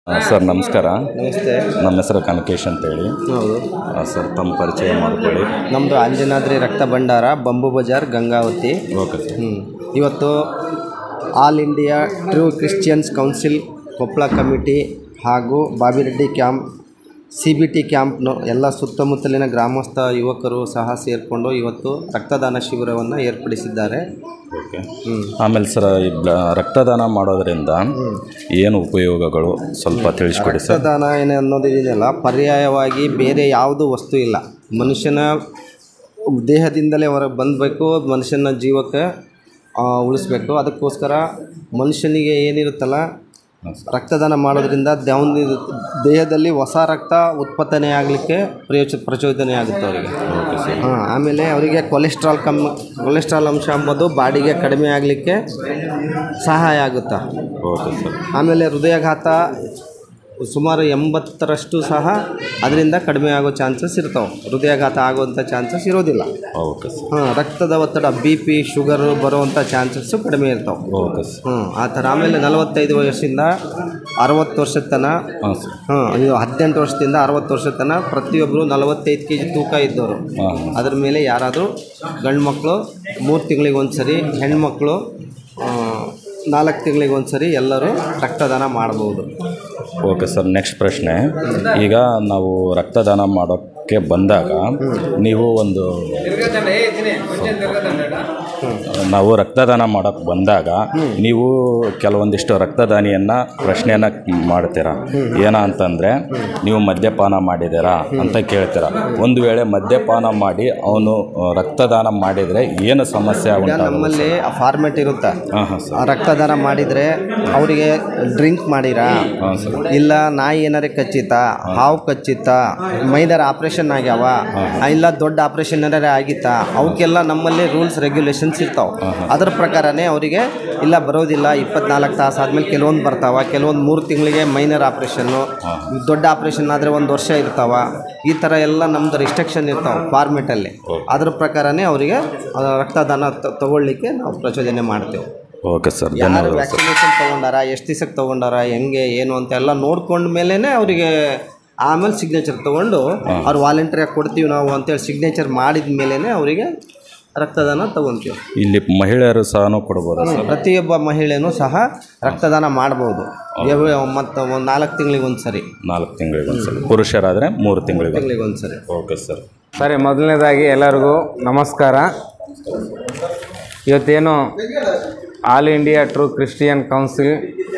ಆ, ಸರ್ ನಮಸ್ಕಾರ ನಮಸ್ತೆ ನಮ್ಮ ಹೆಸರು ಕನಕೇಶ್ ಅಂತೇಳಿ ಹೌದು ಆ, ಸರ್ ತಮ್ಮ ಪರಿಚಯ ಮಾಡಿಕೊಳ್ಳಿ ನಮ್ಮದು ಅಂಜನಾದ್ರಿ ರಕ್ತ ಭಂಡಾರ ಬಂಬು ಬಜಾರ್ ಗಂಗಾವತಿ ಓಕೆ ಸರ್ ಹ್ಞೂ ಇವತ್ತು all India true Christians council Koppal committee ಹಾಗೂ Babireddy camp C B T ಕ್ಯಾಂಪ್ನು ಎಲ್ಲ ಸುತ್ತಮುತ್ತಲಿನ ಗ್ರಾಮಸ್ಥ ಯುವಕರು ಸಹ ಸೇರಿಕೊಂಡು ಇವತ್ತು ರಕ್ತದಾನ ಶಿಬಿರವನ್ನು ಏರ್ಪಡಿಸಿದ್ದಾರೆ ಓಕೆ ಹ್ಞೂ ಆಮೇಲೆ ಸರ್ ಈ ಬ್ಲ- ರಕ್ತದಾನ ಮಾಡೋದರಿಂದ ಏನು ಉಪಯೋಗಗಳು ಸ್ವಲ್ಪ ತಿಳಿಸ್ಕೊಡಿ ಸರ್ ರಕ್ತದಾನ ಏನು ಅನ್ನೋದಿದೆಯಲ್ಲ ಪರ್ಯಾಯವಾಗಿ ಬೇರೆ ಯಾವುದೂ ವಸ್ತು ಇಲ್ಲ ಮನುಷ್ಯನ ದೇಹದಿಂದಲೇ ಹೊರಗೆ ಬಂದಬೇಕು ಮನುಷ್ಯನ ಜೀವಕ್ಕೆ ಆ, ಉಳಿಸ್ಬೇಕು ಅದಕ್ಕೋಸ್ಕರ ಮನುಷ್ಯನಿಗೆ ಏನಿರುತ್ತಲ್ಲ ಹಾಂ ಸರ್ ರಕ್ತದಾನ ಮಾಡೋದ್ರಿಂದ ದೇವನ ದೇಹದಲ್ಲಿ ಹೊಸ ರಕ್ತ ಉತ್ಪತ್ತನೆ ಆಗಲಿಕ್ಕೆ ಪ್ರಯೋಜ ಪ್ರಚೋದನೆ ಆಗುತ್ತೆ ಅವರಿಗೆ ಓಕೆ ಸರ್ ಹಾಂ ಆಮೇಲೆ ಅವರಿಗೆ ಕೊಲೆಸ್ಟ್ರಾಲ್ ಕಮ್ಮಿ ಕೊಲೆಸ್ಟ್ರಾಲ್ ಅಂಶ ಅಂಬೋದು ಬಾಡಿಗೆ ಕಡಿಮೆ ಆಗಲಿಕ್ಕೆ ಸಹಾಯ ಆಗುತ್ತೆ ಓಕೆ ಸರ್ ಆಮೇಲೆ ಹೃದಯಾಘಾತ ಸುಮಾರು ಎಂಬತ್ತರಷ್ಟು ಸಹ ಅದರಿಂದ ಕಡಿಮೆ ಆಗೋ ಚಾನ್ಸಸ್ ಇರ್ತಾವೆ ಹೃದಯಾಘಾತ ಆಗುವಂಥ ಚಾನ್ಸಸ್ ಇರೋದಿಲ್ಲ ಓಕೆ ಸರ್ ಹಾಂ ರಕ್ತದ ಒತ್ತಡ ಬಿ ಪಿ ಶುಗರು ಬರುವಂಥ ಚಾನ್ಸಸ್ಸು ಕಡಿಮೆ ಇರ್ತಾವೆ ಓಕೆ ಸರ್ ಹ್ಞೂ ಆ ಥರ ಆಮೇಲೆ ನಲವತ್ತೈದು ವಯಸ್ಸಿಂದ ಅರವತ್ತು ವರ್ಷದ ತನಕ ಹಾಂ ಸರ್ ಹಾಂ ಇದು ಹದಿನೆಂಟು ವರ್ಷದಿಂದ ಅರವತ್ತು ವರ್ಷದ ತನಕ ಪ್ರತಿಯೊಬ್ಬರು ನಲವತ್ತೈದು ಕೆ ಜಿ ತೂಕ ಇದ್ದವರು ಹಾಂ ಹಾಂ ಅದ್ರ ಮೇಲೆ ಯಾರಾದರೂ ಗಂಡು ಮಕ್ಕಳು ಮೂರು ತಿಂಗಳಿಗೆ ಒಂದು ಸರಿ ಹೆಣ್ಮಕ್ಳು ನಾಲ್ಕು ತಿಂಗಳಿಗೆ ಒಂದು ಸರಿ ಎಲ್ಲರೂ ರಕ್ತದಾನ ಮಾಡ್ಬೋದು ಓಕೆ ಸರ್ ನೆಕ್ಸ್ಟ್ ಪ್ರಶ್ನೆ ಈಗ ನಾವು ರಕ್ತದಾನ ಮಾಡೋಕ್ಕೆ ಬಂದಾಗ ನೀವು ಒಂದು ನಾವು ರಕ್ತದಾನ ಮಾಡೋಕ್ಕೆ ಬಂದಾಗ ನೀವು ಕೆಲವೊಂದಿಷ್ಟು ರಕ್ತದಾನಿಯನ್ನು ಪ್ರಶ್ನೆಯನ್ನು ಮಾಡ್ತೀರಾ ಏನ ಅಂತಂದರೆ ನೀವು ಮದ್ಯಪಾನ ಮಾಡಿದ್ದೀರಾ ಅಂತ ಕೇಳ್ತೀರಾ ಒಂದು ವೇಳೆ ಮದ್ಯಪಾನ ಮಾಡಿ ಅವನು ರಕ್ತದಾನ ಮಾಡಿದರೆ ಏನು ಸಮಸ್ಯೆ ಈಗ ಉಂಟಾಗುತ್ತೆ ನಮ್ಮಲ್ಲಿ ಫಾರ್ಮೆಟ್ ಇರುತ್ತೆ ಹಾಂ ಹಾಂ ಸರ್ ಆ ರಕ್ತದಾನ ಮಾಡಿದರೆ ಅವರಿಗೆ ಡ್ರಿಂಕ್ ಮಾಡಿರಾ ಹಾಂ ಸರ್ ಇಲ್ಲ ನಾಯಿ ಏನಾರೇ ಕಚ್ಚಿತ ಹಾವು ಕಚ್ಚಿತ ಮೈನರ್ ಆಪ್ರೇಷನ್ ಆಗ್ಯಾವ ಇಲ್ಲ ದೊಡ್ಡ ಆಪ್ರೇಷನ್ ಏನಾರೇ ಆಗಿತ್ತ ಅವಕ್ಕೆಲ್ಲ ನಮ್ಮಲ್ಲಿ ರೂಲ್ಸ್ ರೆಗ್ಯುಲೇಷನ್ಸ್ ಇರ್ತಾವೆ ಅದ್ರ ಪ್ರಕಾರನೇ ಅವರಿಗೆ ಇಲ್ಲ ಬರೋದಿಲ್ಲ ಇಪ್ಪತ್ನಾಲ್ಕು ತಾಸು ಆದಮೇಲೆ ಕೆಲವೊಂದು ಬರ್ತಾವ ಕೆಲವೊಂದು ಮೂರು ತಿಂಗಳಿಗೆ ಮೈನರ್ ಆಪ್ರೇಷನ್ನು ದೊಡ್ಡ ಆಪ್ರೇಷನ್ ಆದರೆ ಒಂದು ವರ್ಷ ಇರ್ತಾವ ಈ ಥರ ಎಲ್ಲ ನಮ್ಮದು ರಿಸ್ಟ್ರಿಕ್ಷನ್ ಇರ್ತಾವೆ ಫಾರ್ಮೆಟಲ್ಲಿ ಅದ್ರ ಪ್ರಕಾರನೇ ಅವರಿಗೆ ರಕ್ತದಾನ ತ- ತಗೊಳ್ಳಿಕ್ಕೆ ನಾವು ಪ್ರಚೋದನೆ ಮಾಡ್ತೇವೆ ಓಕೆ ಸರ್ ಯಾರು ಧನ್ಯವಾದ ಸರ್ ವ್ಯಾಕ್ಸಿನೇಷನ್ ತೊಗೊಂಡಾರ ಎಷ್ಟು ದಿವಸಕ್ಕೆ ತೊಗೊಂಡಾರ ಹೆಂಗೆ ಏನು ಅಂತ ಎಲ್ಲ ನೋಡ್ಕೊಂಡ ಮೇಲೇ ಅವರಿಗೆ ಆಮೇಲೆ ಸಿಗ್ನೇಚರ್ ತೊಗೊಂಡು ಅವ್ರು ವಾಲಂಟ್ರಿಯಾಗಿ ಕೊಡ್ತೀವಿ ನಾವು ಅಂತೇಳಿ ಸಿಗ್ನೇಚರ್ ಮಾಡಿದ ಮೇಲೇ ಅವರಿಗೆ ರಕ್ತದಾನ ತೊಗೊತೀವಿ ಇಲ್ಲಿ ಮಹಿಳೆಯರು ಸಹ ಕೊಡ್ಬೋದಾ ಸರ್ ಪ್ರತಿಯೊಬ್ಬ ಮಹಿಳೆನೂ ಸಹ ರಕ್ತದಾನ ಮಾಡ್ಬೋದು ಮತ್ತು ಒಂದು ನಾಲ್ಕು ತಿಂಗಳಿಗೆ ಒಂದು ಸರಿ ನಾಲ್ಕು ತಿಂಗಳಿಗೆ ಒಂದ್ಸಲ ಪುರುಷರಾದರೆ ಮೂರು ತಿಂಗಳಿಗೆ ಒಂದ್ಸಲ. ತಿಂಗಳಿಗೆ ಒಂದು ಸರಿ ಓಕೆ ಸರ್ ಸರಿ ಮೊದಲನೇದಾಗಿ ಎಲ್ಲರಿಗೂ ನಮಸ್ಕಾರ ಇವತ್ತೇನು all India true Christian council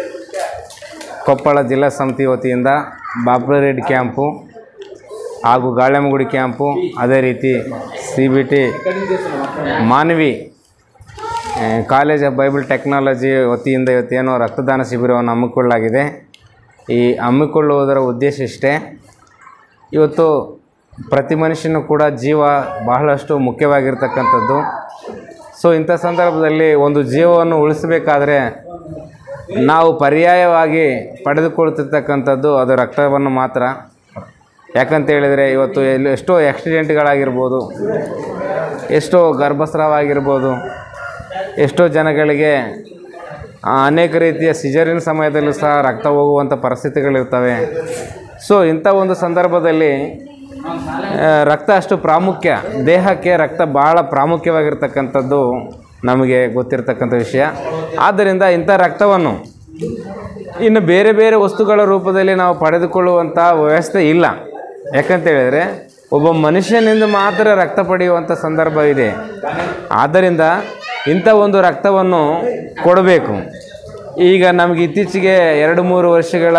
Koppal ಜಿಲ್ಲಾ ಸಮಿತಿ ವತಿಯಿಂದ ಬಾಬ್ರರೆಡ್ ಕ್ಯಾಂಪು ಹಾಗೂ ಗಾಳೆಮಗುಡಿ ಕ್ಯಾಂಪು ಅದೇ ರೀತಿ ಸಿ ಬಿ ಟಿ ಮಾನವಿ ಆ, ಕಾಲೇಜ್ ಆಫ್ ಬೈಬಲ್ ಟೆಕ್ನಾಲಜಿ ವತಿಯಿಂದ ಇವತ್ತೇನು ರಕ್ತದಾನ ಶಿಬಿರವನ್ನು ಹಮ್ಮಿಕೊಳ್ಳಲಾಗಿದೆ ಈ ಹಮ್ಮಿಕೊಳ್ಳುವುದರ ಉದ್ದೇಶ ಇಷ್ಟೇ ಇವತ್ತು ಪ್ರತಿ ಮನುಷ್ಯನೂ ಕೂಡ ಜೀವ ಬಹಳಷ್ಟು ಮುಖ್ಯವಾಗಿರ್ತಕ್ಕಂಥದ್ದು ಸೊ ಇಂಥ ಸಂದರ್ಭದಲ್ಲಿ ಒಂದು ಜೀವವನ್ನು ಉಳಿಸಬೇಕಾದ್ರೆ ನಾವು ಪರ್ಯಾಯವಾಗಿ ಪಡೆದುಕೊಳ್ತಿರ್ತಕ್ಕಂಥದ್ದು ಅದು ರಕ್ತವನ್ನು ಮಾತ್ರ ಯಾಕಂತ ಹೇಳಿದರೆ ಇವತ್ತು ಎಲ್ಲಿ ಎಷ್ಟೋ ಆಕ್ಸಿಡೆಂಟ್ಗಳಾಗಿರ್ಬೋದು ಎಷ್ಟೋ ಗರ್ಭಸ್ರಾವ ಆಗಿರ್ಬೋದು ಎಷ್ಟೋ ಜನಗಳಿಗೆ ಆ, ಅನೇಕ ರೀತಿಯ ಸಿಜರಿನ್ ಸಮಯದಲ್ಲೂ ಸಹ ರಕ್ತ ಹೋಗುವಂಥ ಪರಿಸ್ಥಿತಿಗಳಿರ್ತವೆ ಸೊ ಇಂಥ ಒಂದು ಸಂದರ್ಭದಲ್ಲಿ ಆ, ರಕ್ತ ಅಷ್ಟು ಪ್ರಾಮುಖ್ಯ ದೇಹಕ್ಕೆ ರಕ್ತ ಭಾಳ ಪ್ರಾಮುಖ್ಯವಾಗಿರ್ತಕ್ಕಂಥದ್ದು ನಮಗೆ ಗೊತ್ತಿರತಕ್ಕಂಥ ವಿಷಯ ಆದ್ದರಿಂದ ಇಂಥ ರಕ್ತವನ್ನು ಇನ್ನು ಬೇರೆ ಬೇರೆ ವಸ್ತುಗಳ ರೂಪದಲ್ಲಿ ನಾವು ಪಡೆದುಕೊಳ್ಳುವಂಥ ವ್ಯವಸ್ಥೆ ಇಲ್ಲ ಯಾಕಂತ ಹೇಳಿದರೆ ಒಬ್ಬ ಮನುಷ್ಯನಿಂದ ಮಾತ್ರ ರಕ್ತ ಪಡೆಯುವಂಥ ಸಂದರ್ಭ ಇದೆ ಆದ್ದರಿಂದ ಇಂಥ ಒಂದು ರಕ್ತವನ್ನು ಕೊಡಬೇಕು ಈಗ ನಮಗೆ ಇತ್ತೀಚೆಗೆ ಎರಡು ಮೂರು ವರ್ಷಗಳ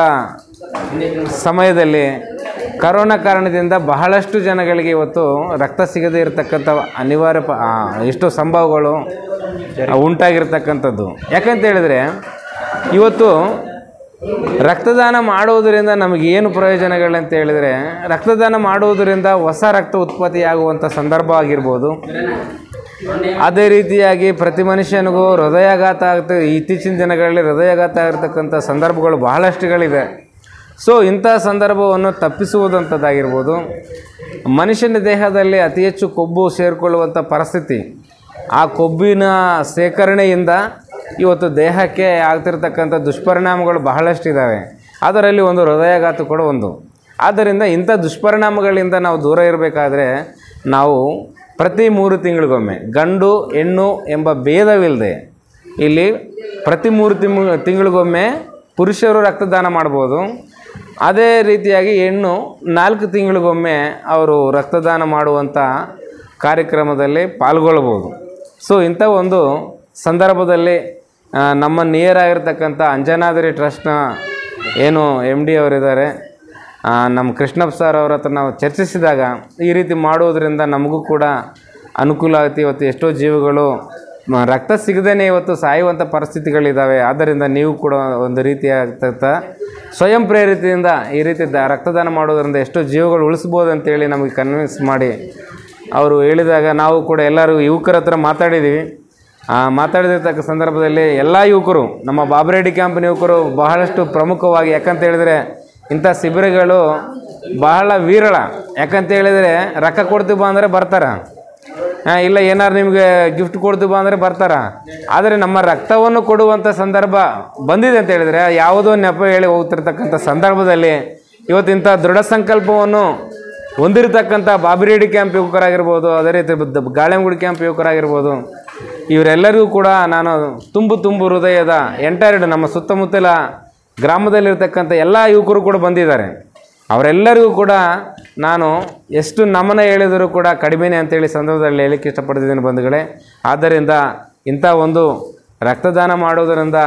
ಸಮಯದಲ್ಲಿ ಕರೋನಾ ಕಾರಣದಿಂದ ಬಹಳಷ್ಟು ಜನಗಳಿಗೆ ಇವತ್ತು ರಕ್ತ ಸಿಗದೇ ಇರತಕ್ಕಂಥ ಅನಿವಾರ್ಯ ಪ ಆ, ಎಷ್ಟೋ ಸಂಭವಗಳು ಉಂಟಾಗಿರ್ತಕ್ಕಂಥದ್ದು ಯಾಕಂತ ಹೇಳಿದರೆ ಇವತ್ತು ರಕ್ತದಾನ ಮಾಡುವುದರಿಂದ ನಮಗೆ ಏನು ಪ್ರಯೋಜನಗಳಂತ ಹೇಳಿದರೆ ರಕ್ತದಾನ ಮಾಡುವುದರಿಂದ ಹೊಸ ರಕ್ತ ಉತ್ಪತ್ತಿಯಾಗುವಂಥ ಸಂದರ್ಭ ಆಗಿರ್ಬೋದು ಅದೇ ರೀತಿಯಾಗಿ ಪ್ರತಿ ಮನುಷ್ಯನಿಗೂ ಹೃದಯಾಘಾತ ಆಗ್ತ ಇತ್ತೀಚಿನ ದಿನಗಳಲ್ಲಿ ಹೃದಯಾಘಾತ ಆಗಿರ್ತಕ್ಕಂಥ ಸಂದರ್ಭಗಳು ಬಹಳಷ್ಟುಗಳಿದೆ ಸೊ ಇಂಥ ಸಂದರ್ಭವನ್ನು ತಪ್ಪಿಸುವುದಂಥದ್ದಾಗಿರ್ಬೋದು ಮನುಷ್ಯನ ದೇಹದಲ್ಲಿ ಅತಿ ಹೆಚ್ಚು ಕೊಬ್ಬು ಸೇರಿಕೊಳ್ಳುವಂಥ ಪರಿಸ್ಥಿತಿ ಆ ಕೊಬ್ಬಿನ ಸೇಕರಣೆಯಿಂದ ಇವತ್ತು ದೇಹಕ್ಕೆ ಆಗ್ತಿರ್ತಕ್ಕಂಥ ದುಷ್ಪರಿಣಾಮಗಳು ಬಹಳಷ್ಟಿದ್ದಾವೆ ಅದರಲ್ಲಿ ಒಂದು ಹೃದಯಾಘಾತ ಕೂಡ ಒಂದು ಆದ್ದರಿಂದ ಇಂಥ ದುಷ್ಪರಿಣಾಮಗಳಿಂದ ನಾವು ದೂರ ಇರಬೇಕಾದ್ರೆ ನಾವು ಪ್ರತಿ ಮೂರು ತಿಂಗಳಿಗೊಮ್ಮೆ ಗಂಡು ಹೆಣ್ಣು ಎಂಬ ಭೇದವಿಲ್ಲದೆ ಇಲ್ಲಿ ಪ್ರತಿ ಮೂರು ತಿಂಗಳು ತಿಂಗಳಿಗೊಮ್ಮೆ ಪುರುಷರು ರಕ್ತದಾನ ಮಾಡ್ಬೋದು ಅದೇ ರೀತಿಯಾಗಿ ಹೆಣ್ಣು ನಾಲ್ಕು ತಿಂಗಳಿಗೊಮ್ಮೆ ಅವರು ರಕ್ತದಾನ ಮಾಡುವಂಥ ಕಾರ್ಯಕ್ರಮದಲ್ಲಿ ಪಾಲ್ಗೊಳ್ಬೋದು ಸೊ ಇಂಥ ಒಂದು ಸಂದರ್ಭದಲ್ಲಿ ಆ, ನಮ್ಮ ನಿಯರ್ ಆಗಿರ್ತಕ್ಕಂಥ ಅಂಜನಾದ್ರಿ ಟ್ರಸ್ಟ್ನ ಏನು ಎಮ್ ಡಿ ಅವರಿದ್ದಾರೆ ಆ, ನಮ್ಮ ಕೃಷ್ಣಪ್ಪ ಸರ್ ಅವ್ರ ಹತ್ರ ನಾವು ಚರ್ಚಿಸಿದಾಗ ಈ ರೀತಿ ಮಾಡುವುದರಿಂದ ನಮಗೂ ಕೂಡ ಅನುಕೂಲ ಆಗುತ್ತೆ ಇವತ್ತು ಎಷ್ಟೋ ಜೀವಗಳು ಮ, ರಕ್ತ ಸಿಗದೇ ಇವತ್ತು ಸಾಯುವಂಥ ಪರಿಸ್ಥಿತಿಗಳಿದ್ದಾವೆ ಆದ್ದರಿಂದ ನೀವು ಕೂಡ ಒಂದು ರೀತಿಯಾಗ್ತಕ್ಕ ಸ್ವಯಂ ಪ್ರೇರಿತದಿಂದ ಈ ರೀತಿ ದ ರಕ್ತದಾನ ಮಾಡೋದರಿಂದ ಎಷ್ಟೋ ಜೀವಗಳು ಉಳಿಸ್ಬೋದು ಅಂತೇಳಿ ನಮಗೆ ಕನ್ವಿನ್ಸ್ ಮಾಡಿ ಅವರು ಹೇಳಿದಾಗ ನಾವು ಕೂಡ ಎಲ್ಲರೂ ಯುವಕರ ಹತ್ರ ಮಾತಾಡಿದ್ದೀವಿ ಆ ಮಾತಾಡಿದಿರ್ತಕ್ಕ ಸಂದರ್ಭದಲ್ಲಿ ಎಲ್ಲ ಯುವಕರು ನಮ್ಮ ಬಾಬರೆಡ್ಡಿ ಕ್ಯಾಂಪಿನ ಯುವಕರು ಬಹಳಷ್ಟು ಪ್ರಮುಖವಾಗಿ ಯಾಕಂತ ಹೇಳಿದರೆ ಇಂಥ ಶಿಬಿರಗಳು ಬಹಳ ವಿರಳ ಯಾಕಂತ ಹೇಳಿದರೆ ರೊಕ್ಕ ಕೊಡ್ತೀವಿ ಬಾ ಅಂದರೆ ಬರ್ತಾರೆ ಹಾಂ ಇಲ್ಲ ಏನಾರು ನಿಮಗೆ ಗಿಫ್ಟ್ ಕೊಡ್ತೀವಿ ಬಾ ಅಂದರೆ ಬರ್ತಾರ ಆದರೆ ನಮ್ಮ ರಕ್ತವನ್ನು ಕೊಡುವಂಥ ಸಂದರ್ಭ ಬಂದಿದೆ ಅಂತ ಹೇಳಿದರೆ ಯಾವುದೋ ನೆಪ ಹೇಳಿ ಹೋಗ್ತಿರ್ತಕ್ಕಂಥ ಸಂದರ್ಭದಲ್ಲಿ ಇವತ್ತಿಂಥ ದೃಢ ಸಂಕಲ್ಪವನ್ನು ಹೊಂದಿರತಕ್ಕಂಥ ಬಾಬಿರೆಡ್ಡಿ ಕ್ಯಾಂಪ್ ಯುವಕರಾಗಿರ್ಬೋದು ಅದೇ ರೀತಿ ಬುದ್ಧ- ಗಾಳೆಂಗುಡಿ ಕ್ಯಾಂಪ್ ಯುವಕರಾಗಿರ್ಬೋದು ಇವರೆಲ್ಲರಿಗೂ ಕೂಡ ನಾನು ತುಂಬು ತುಂಬು ಹೃದಯದ ಎಂಟೈರ್ಡ್ ನಮ್ಮ ಸುತ್ತಮುತ್ತಲ ಗ್ರಾಮದಲ್ಲಿರ್ತಕ್ಕಂಥ ಎಲ್ಲ ಯುವಕರು ಕೂಡ ಬಂದಿದ್ದಾರೆ ಅವರೆಲ್ಲರಿಗೂ ಕೂಡ ನಾನು ಎಷ್ಟು ನಮನ ಹೇಳಿದರೂ ಕೂಡ ಕಡಿಮೆನೇ ಅಂತೇಳಿ ಸಂದರ್ಭದಲ್ಲಿ ಹೇಳಲಿಕ್ಕೆ ಇಷ್ಟಪಡ್ತಿದ್ದೀನಿ ಬಂಧುಗಳೇ ಆದ್ದರಿಂದ ಇಂಥ ಒಂದು ರಕ್ತದಾನ ಮಾಡೋದರಿಂದ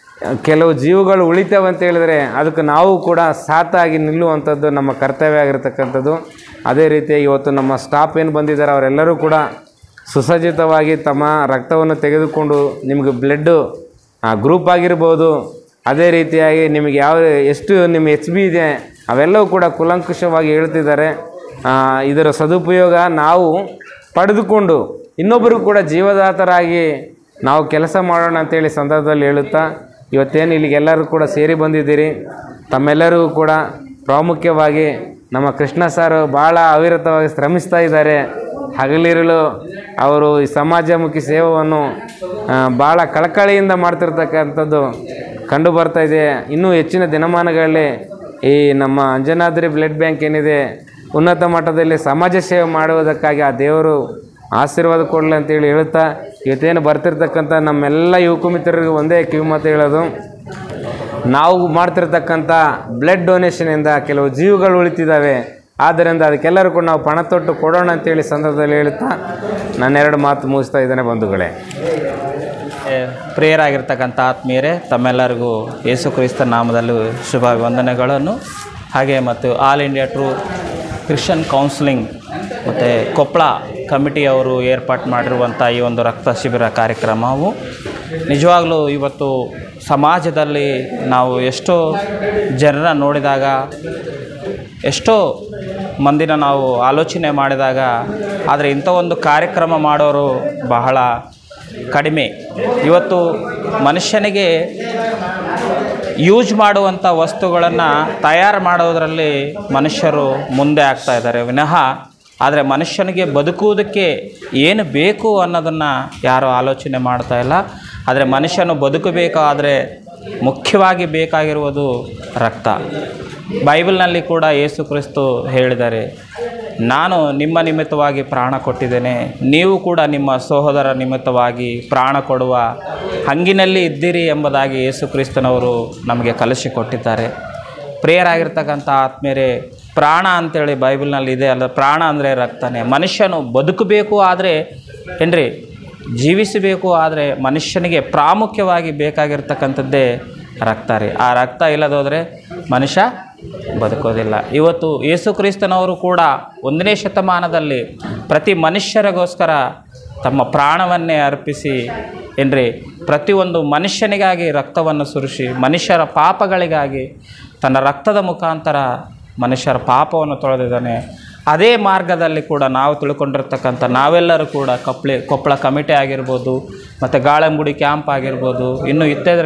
ಕೆಲವು ಜೀವಗಳು ಉಳಿತಾವೆ ಅಂತ ಹೇಳಿದರೆ ಅದಕ್ಕೆ ನಾವು ಕೂಡ ಸಾತಾಗಿ ನಿಲ್ಲುವಂಥದ್ದು ನಮ್ಮ ಕರ್ತವ್ಯ ಆಗಿರ್ತಕ್ಕಂಥದ್ದು ಅದೇ ರೀತಿ ಇವತ್ತು ನಮ್ಮ ಸ್ಟಾಫ್ ಏನು ಬಂದಿದ್ದಾರೆ ಅವರೆಲ್ಲರೂ ಕೂಡ ಸುಸಜ್ಜಿತವಾಗಿ ತಮ್ಮ ರಕ್ತವನ್ನು ತೆಗೆದುಕೊಂಡು ನಿಮಗೆ ಬ್ಲಡ್ಡು ಗ್ರೂಪ್ ಆಗಿರ್ಬೋದು ಅದೇ ರೀತಿಯಾಗಿ ನಿಮಗೆ ಯಾವ ಎಷ್ಟು ನಿಮ್ಮ ಎಚ್ ಬಿ ಇದೆ ಅವೆಲ್ಲವೂ ಕೂಡ ಕುಲಂಕುಷವಾಗಿ ಹೇಳ್ತಿದ್ದಾರೆ ಆ, ಇದರ ಸದುಪಯೋಗ ನಾವು ಪಡೆದುಕೊಂಡು ಇನ್ನೊಬ್ಬರಿಗೂ ಕೂಡ ಜೀವದಾತರಾಗಿ ನಾವು ಕೆಲಸ ಮಾಡೋಣ ಅಂತೇಳಿ ಸಂದರ್ಭದಲ್ಲಿ ಹೇಳುತ್ತಾ ಇವತ್ತೇನು ಇಲ್ಲಿಗೆ ಎಲ್ಲರೂ ಕೂಡ ಸೇರಿ ಬಂದಿದ್ದೀರಿ ತಮ್ಮೆಲ್ಲರಿಗೂ ಕೂಡ ಪ್ರಾಮುಖ್ಯವಾಗಿ ನಮ್ಮ ಕೃಷ್ಣ ಸರ್ ಭಾಳ ಅವಿರತವಾಗಿ ಶ್ರಮಿಸ್ತಾ ಇದ್ದಾರೆ ಹಗಲಿರಲು ಅವರು ಈ ಸಮಾಜಮುಖಿ ಸೇವೆಯನ್ನು ಆ, ಭಾಳ ಕಳಕಳಿಯಿಂದ ಮಾಡ್ತಿರ್ತಕ್ಕಂಥದ್ದು ಕಂಡು ಬರ್ತಾ ಇದೆ ಇನ್ನೂ ಹೆಚ್ಚಿನ ದಿನಮಾನಗಳಲ್ಲಿ ಈ ನಮ್ಮ ಅಂಜನಾದ್ರಿ ಬ್ಲಡ್ ಬ್ಯಾಂಕ್ ಏನಿದೆ ಉನ್ನತ ಮಟ್ಟದಲ್ಲಿ ಸಮಾಜ ಸೇವೆ ಮಾಡುವುದಕ್ಕಾಗಿ ಆ ದೇವರು ಆಶೀರ್ವಾದ ಕೊಡಲಿ ಅಂತೇಳಿ ಹೇಳುತ್ತಾ ಇವತ್ತೇನು ಬರ್ತಿರ್ತಕ್ಕಂಥ ನಮ್ಮೆಲ್ಲ ಯುವಕ ಮಿತ್ರರಿಗೂ ಒಂದೇ ಕಿವಿಮಾತು ಹೇಳೋದು ನಾವು ಮಾಡ್ತಿರ್ತಕ್ಕಂಥ ಬ್ಲಡ್ ಡೊನೇಷನಿಂದ ಕೆಲವು ಜೀವಗಳು ಉಳಿತಿದ್ದಾವೆ ಆದ್ದರಿಂದ ಅದಕ್ಕೆಲ್ಲರೂ ಕೂಡ ನಾವು ಪಣ ತೊಟ್ಟು ಕೊಡೋಣ ಅಂತೇಳಿ ಸಂದರ್ಭದಲ್ಲಿ ಹೇಳುತ್ತಾ ನಾನೆರಡು ಮಾತು ಮುಗಿಸ್ತಾ ಇದ್ದೇನೆ ಬಂಧುಗಳೇ ಪ್ರಿಯರಾಗಿರ್ತಕ್ಕಂಥ ಆತ್ಮೀಯರೇ ತಮ್ಮೆಲ್ಲರಿಗೂ ಯೇಸು ಕ್ರಿಸ್ತ ನಾಮದಲ್ಲಿ ಶುಭ ವಂದನೆಗಳನ್ನು ಹಾಗೆ ಮತ್ತು all India true Christian counselling ಮತ್ತು ಕೊಪ್ಪಳ ಕಮಿಟಿಯವರು ಏರ್ಪಾಟ್ ಮಾಡಿರುವಂಥ ಈ ಒಂದು ರಕ್ತ ಶಿಬಿರ ಕಾರ್ಯಕ್ರಮವು ನಿಜವಾಗಲೂ ಇವತ್ತು ಸಮಾಜದಲ್ಲಿ ನಾವು ಎಷ್ಟೋ ಜನರ ನೋಡಿದಾಗ ಎಷ್ಟೋ ಮಂದಿನ ನಾವು ಆಲೋಚನೆ ಮಾಡಿದಾಗ ಆದರೆ ಇಂಥ ಒಂದು ಕಾರ್ಯಕ್ರಮ ಮಾಡೋರು ಬಹಳ ಕಡಿಮೆ ಇವತ್ತು ಮನುಷ್ಯನಿಗೆ ಯೂಸ್ ಮಾಡುವಂಥ ವಸ್ತುಗಳನ್ನು ತಯಾರು ಮಾಡೋದರಲ್ಲಿ ಮನುಷ್ಯರು ಮುಂದೆ ಆಗ್ತಾ ಇದ್ದಾರೆ ವಿನಃ ಆದರೆ ಮನುಷ್ಯನಿಗೆ ಬದುಕುವುದಕ್ಕೆ ಏನು ಬೇಕು ಅನ್ನೋದನ್ನು ಯಾರೂ ಆಲೋಚನೆ ಮಾಡ್ತಾ ಇಲ್ಲ ಆದರೆ ಮನುಷ್ಯನು ಬದುಕಬೇಕಾದರೆ ಮುಖ್ಯವಾಗಿ ಬೇಕಾಗಿರುವುದು ರಕ್ತ ಬೈಬಲ್ನಲ್ಲಿ ಕೂಡ ಯೇಸು ಕ್ರಿಸ್ತು ಹೇಳಿದ್ದಾರೆ ನಾನು ನಿಮ್ಮ ನಿಮಿತ್ತವಾಗಿ ಪ್ರಾಣ ಕೊಟ್ಟಿದ್ದೇನೆ ನೀವು ಕೂಡ ನಿಮ್ಮ ಸಹೋದರ ನಿಮಿತ್ತವಾಗಿ ಪ್ರಾಣ ಕೊಡುವ ಹಂಗಿನಲ್ಲಿ ಇದ್ದೀರಿ ಎಂಬುದಾಗಿ ಯೇಸು ಕ್ರಿಸ್ತನವರು ನಮಗೆ ಕಲಿಸಿಕೊಟ್ಟಿದ್ದಾರೆ ಪ್ರಿಯರಾಗಿರ್ತಕ್ಕಂಥ ಆತ್ಮೀಯರೇ ಪ್ರಾಣ ಅಂತೇಳಿ ಬೈಬಲ್ನಲ್ಲಿ ಇದೆ ಅಲ್ಲ ಪ್ರಾಣ ಅಂದರೆ ರಕ್ತನೇ ಮನುಷ್ಯನು ಬದುಕಬೇಕು ಆದರೆ ಏನ್ರಿ ಜೀವಿಸಬೇಕು ಆದರೆ ಮನುಷ್ಯನಿಗೆ ಪ್ರಾಮುಖ್ಯವಾಗಿ ಬೇಕಾಗಿರ್ತಕ್ಕಂಥದ್ದೇ ರಕ್ತ ರೀ ಆ ರಕ್ತ ಇಲ್ಲದೋದ್ರೆ ಮನುಷ್ಯ ಬದುಕೋದಿಲ್ಲ ಇವತ್ತು ಯೇಸು ಕ್ರಿಸ್ತನವರು ಕೂಡ ಒಂದನೇ ಶತಮಾನದಲ್ಲಿ ಪ್ರತಿ ಮನುಷ್ಯರಿಗೋಸ್ಕರ ತಮ್ಮ ಪ್ರಾಣವನ್ನೇ ಅರ್ಪಿಸಿ ಏನ್ರಿ ಪ್ರತಿಯೊಂದು ಮನುಷ್ಯನಿಗಾಗಿ ರಕ್ತವನ್ನು ಸುರಿಸಿ ಮನುಷ್ಯರ ಪಾಪಗಳಿಗಾಗಿ ತನ್ನ ರಕ್ತದ ಮುಖಾಂತರ ಮನುಷ್ಯರ ಪಾಪವನ್ನು ತೊಳೆದಿದ್ದಾನೆ ಅದೇ ಮಾರ್ಗದಲ್ಲಿ ಕೂಡ ನಾವು ತಿಳ್ಕೊಂಡಿರ್ತಕ್ಕಂಥ ನಾವೆಲ್ಲರೂ ಕೂಡ ಕೊಪ್ಪಳಿ ಕೊಪ್ಪಳ ಕಮಿಟಿ ಆಗಿರ್ಬೋದು ಮತ್ತು ಗಾಳಂಗುಡಿ ಕ್ಯಾಂಪ್ ಆಗಿರ್ಬೋದು ಇನ್ನು ಇತ್ಯಾದಿ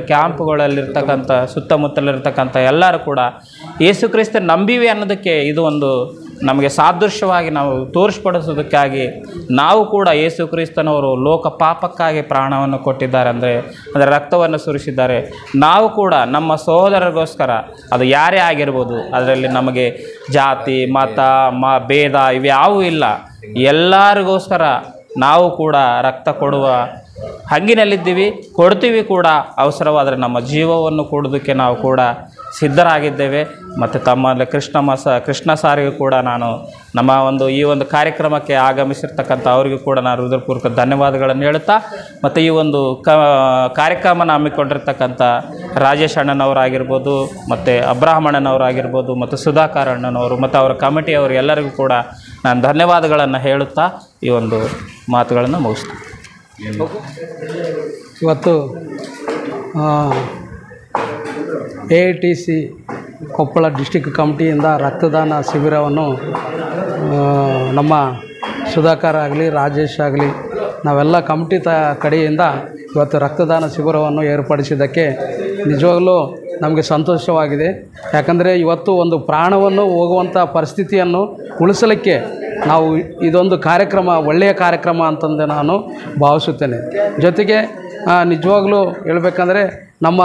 ಕ್ಯಾಂಪ್ಗಳಲ್ಲಿರ್ತಕ್ಕಂಥ ಸುತ್ತಮುತ್ತಲಿರ್ತಕ್ಕಂಥ ಎಲ್ಲರೂ ಕೂಡ ಯೇಸು ಕ್ರಿಸ್ತ ನಂಬಿವೆ ಅನ್ನೋದಕ್ಕೆ ಇದು ಒಂದು ನಮಗೆ ಸಾದೃಶ್ಯವಾಗಿ ನಾವು ತೋರಿಸ್ಪಡಿಸೋದಕ್ಕಾಗಿ ನಾವು ಕೂಡ ಯೇಸು ಕ್ರಿಸ್ತನವರು ಲೋಕ ಪಾಪಕ್ಕಾಗಿ ಪ್ರಾಣವನ್ನು ಕೊಟ್ಟಿದ್ದಾರೆ ಅಂದರೆ ಅಂದರೆ ರಕ್ತವನ್ನು ಸುರಿಸಿದ್ದಾರೆ ನಾವು ಕೂಡ ನಮ್ಮ ಸಹೋದರರಿಗೋಸ್ಕರ ಅದು ಯಾರೇ ಆಗಿರ್ಬೋದು ಅದರಲ್ಲಿ ನಮಗೆ ಜಾತಿ ಮತ ಮ ಭೇದ ಇವ್ಯಾವೂ ಇಲ್ಲ ಎಲ್ಲರಿಗೋಸ್ಕರ ನಾವು ಕೂಡ ರಕ್ತ ಕೊಡುವ ಹಂಗಿನಲ್ಲಿದ್ದೀವಿ ಕೊಡ್ತೀವಿ ಕೂಡ ಅವಸರವಾದರೆ ನಮ್ಮ ಜೀವವನ್ನು ಕೊಡೋದಕ್ಕೆ ನಾವು ಕೂಡ ಸಿದ್ಧರಾಗಿದ್ದೇವೆ ಮತ್ತು ತಮ್ಮಲ್ಲಿ ಕೃಷ್ಣ ಮಸ ಕೃಷ್ಣ ಸಾರಿಗೂ ಕೂಡ ನಾನು ನಮ್ಮ ಒಂದು ಈ ಒಂದು ಕಾರ್ಯಕ್ರಮಕ್ಕೆ ಆಗಮಿಸಿರ್ತಕ್ಕಂಥ ಅವರಿಗೂ ಕೂಡ ನಾನು ಹೃದಯಪೂರ್ವಕ ಧನ್ಯವಾದಗಳನ್ನು ಹೇಳುತ್ತಾ ಮತ್ತು ಈ ಒಂದು ಕ ಕಾರ್ಯಕ್ರಮನ ಹಮ್ಮಿಕೊಂಡಿರ್ತಕ್ಕಂಥ ರಾಜೇಶ್ ಅಣ್ಣನವರಾಗಿರ್ಬೋದು ಮತ್ತು ಅಬ್ರಾಹ್ಮಣನವರಾಗಿರ್ಬೋದು ಮತ್ತು ಸುಧಾಕರ್ ಅಣ್ಣನವರು ಮತ್ತು ಅವರ ಕಮಿಟಿಯವರು ಎಲ್ಲರಿಗೂ ಕೂಡ ನಾನು ಧನ್ಯವಾದಗಳನ್ನು ಹೇಳುತ್ತಾ ಈ ಒಂದು ಮಾತುಗಳನ್ನು ಮುಗಿಸ್ತೀನಿ ಇವತ್ತು A I T C Koppal district ಕಮಿಟಿಯಿಂದ ರಕ್ತದಾನ ಶಿಬಿರವನ್ನು ಆ, ನಮ್ಮ ಸುಧಾಕರ್ ಆಗಲಿ ರಾಜೇಶ್ ಆಗಲಿ ನಾವೆಲ್ಲ ಕಮಿಟಿ ತ ಕಡೆಯಿಂದ ಇವತ್ತು ರಕ್ತದಾನ ಶಿಬಿರವನ್ನು ಏರ್ಪಡಿಸಿದ್ದಕ್ಕೆ ನಿಜವಾಗಲೂ ನಮಗೆ ಸಂತೋಷವಾಗಿದೆ ಯಾಕಂದರೆ ಇವತ್ತು ಒಂದು ಪ್ರಾಣವನ್ನು ಹೋಗುವಂಥ ಪರಿಸ್ಥಿತಿಯನ್ನು ಉಳಿಸಲಿಕ್ಕೆ ನಾವು ಇದೊಂದು ಕಾರ್ಯಕ್ರಮ ಒಳ್ಳೆಯ ಕಾರ್ಯಕ್ರಮ ಅಂತಂದು ನಾನು ಭಾವಿಸುತ್ತೇನೆ ಜೊತೆಗೆ ಆ, ನಿಜವಾಗ್ಲೂ ಹೇಳ್ಬೇಕಂದ್ರೆ ನಮ್ಮ